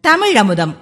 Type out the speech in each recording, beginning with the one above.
தமிழமுதம்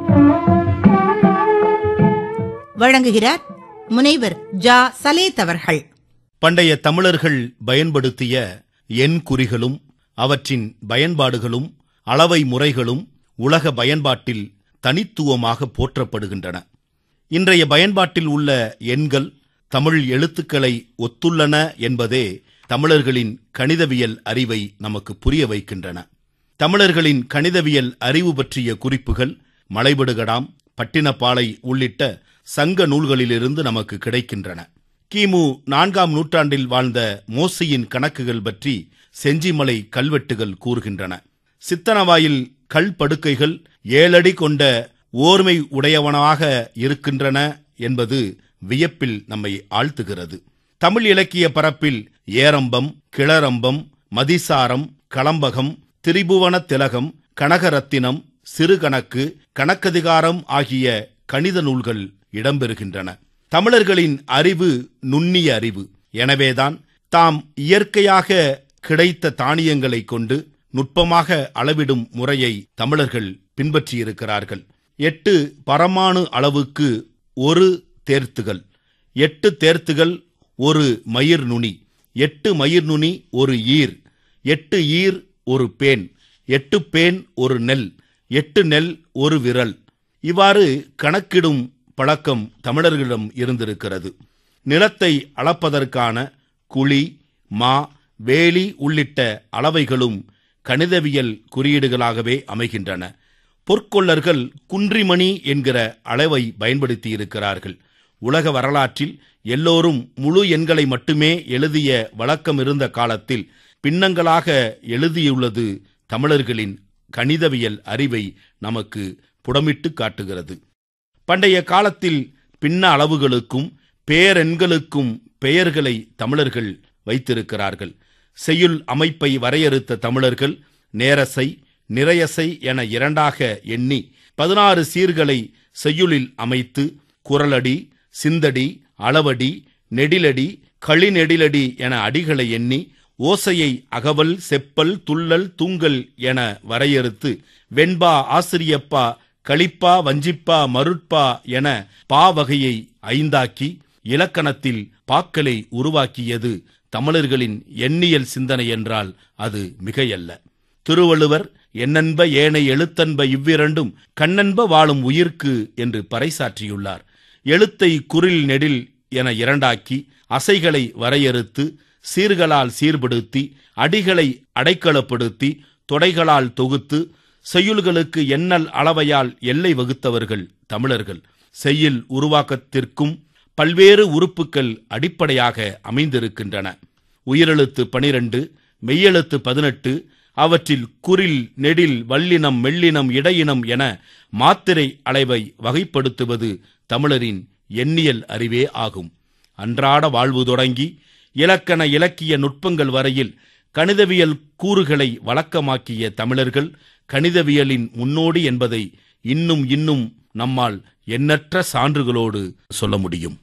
வழங்குகிறார் முனைவர் ஜா சலேத் அவர்கள் பண்டைய தமிழர்கள் பயன்படுத்திய எண் குறிகளும் அவற்றின் பயன்பாடுகளும் அளவை முறைகளும் உலக பயன்பாட்டில் தனித்துவமாக போற்றப்படுகின்றன இன்றைய பயன்பாட்டில் உள்ள எண்கள் தமிழ் எழுத்துக்களை ஒத்துள்ளன என்பதே தமிழர்களின் கணிதவியல் அறிவை நமக்கு புரிய வைக்கின்றன தமிழர்களின் கணிதவியல் அறிவு பற்றிய குறிப்புகள் மலைபடுகடாம் பட்டினப்பாலை உள்ளிட்ட சங்க நூல்களிலிருந்து நமக்கு கிடைக்கின்றன கிமு நான்காம் நூற்றாண்டில் வாழ்ந்த மோசியின் கணக்குகள் பற்றி செஞ்சிமலை கல்வெட்டுகள் கூறுகின்றன சித்தனவாயில் கல் படுக்கைகள் ஏழடி கொண்ட ஓர்மை உடையவனாக இருக்கின்றன என்பது வியப்பில் நம்மை ஆழ்த்துகிறது தமிழ் இலக்கிய பரப்பில் ஏரம்பம் கிளரம்பம் மதிசாரம் களம்பகம் திரிபுவன திலகம் கனகரத்தினம் சிறுகணக்கு கணக்கதிகாரம் ஆகிய கணித நூல்கள் இடம்பெறுகின்றன தமிழர்களின் அறிவு நுண்ணிய அறிவு எனவேதான் தாம் இயற்கையாக கிடைத்த தானியங்களை கொண்டு நுட்பமாக அளவிடும் முறையை தமிழர்கள் பின்பற்றியிருக்கிறார்கள் எட்டு பரமாணு அளவுக்கு ஒரு தேர்த்துகள் எட்டு தேர்த்துகள் ஒரு மயிர் நுனி எட்டு மயிர் நுனி ஒரு ஈர் எட்டு ஈர் ஒரு பேன் எட்டு பேன் ஒரு நெல் எட்டு நெல் ஒரு விரல் இவ்வாறு கணக்கிடும் பழக்கம் தமிழர்களிடம் இருந்திருக்கிறது நிலத்தை அளப்பதற்கான குழி மா வேலி உள்ளிட்ட அளவைகளும் கணிதவியல் குறியீடுகளாகவே அமைகின்றன பொற்கொள்ளர்கள் குன்றிமணி என்கிற அளவை பயன்படுத்தி இருக்கிறார்கள் உலக வரலாற்றில் எல்லோரும் முழு எண்களை மட்டுமே எழுதிய வழக்கம் இருந்த காலத்தில் பின்னங்களாக எழுதியுள்ளது தமிழர்களின் கணிதவியல் அறிவை நமக்கு புடமிட்டு காட்டுகிறது பண்டைய காலத்தில் பின்ன அளவுகளுக்கும் பேரெண்களுக்கும் பெயர்களை தமிழர்கள் வைத்திருக்கிறார்கள் செய்யுள் அமைப்பை வரையறுத்த தமிழர்கள் நேரசை நிறையசை என இரண்டாக எண்ணி பதினாறு சீர்களை செய்யுளில் அமைத்து குரலடி சிந்தடி அளவடி நெடிலடி களிநெடிலடி என அடிகளை எண்ணி ஓசையை அகவல் செப்பல் துள்ளல் தூங்கல் என வரையறுத்து வெண்பா ஆசிரியப்பா களிப்பா வஞ்சிப்பா மருட்பா என பா வகையை ஐந்தாக்கி இலக்கணத்தில் பாக்களை உருவாக்கியது தமிழர்களின் எண்ணியல் சிந்தனை என்றால் அது மிகையல்ல திருவள்ளுவர் என்னன்ப ஏனை எழுத்தன்ப இவ்விரண்டும் கண்ணன்ப வாழும் உயிர்க்கு என்று பறைசாற்றியுள்ளார் எழுத்தை குரில் நெடில் என இரண்டாக்கி அசைகளை வரையறுத்து சீர்களால் சீர்படுத்தி அடிகளை அடைக்கலப்படுத்தி தொடைகளால் தொகுத்து செய்யுள்களுக்கு எண்ணல் அளவையால் எல்லை வகுத்தவர்கள் தமிழர்கள் செய்யுள் உருவாக்கத்திற்கும் பல்வேறு உறுப்புகள் அடிப்படையாக அமைந்திருக்கின்றன உயிரெழுத்து பனிரெண்டு மெய்யெழுத்து பதினெட்டு அவற்றில் குரில் நெடில் வல்லினம் மெல்லினம் இடையினம் என மாத்திரை அளவை வகைப்படுத்துவது தமிழரின் எண்ணியல் அறிவே ஆகும் அன்றாட வாழ்வு தொடங்கி இலக்கண இலக்கிய நுட்பங்கள் வரையில் கணிதவியல் கூறுகளை வழக்கமாக்கிய தமிழர்கள் கணிதவியலின் முன்னோடி என்பதை இன்னும் இன்னும் நம்மால் எண்ணற்ற சான்றுகளோடு சொல்ல முடியும்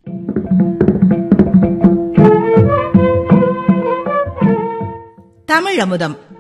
தமிழமுதம்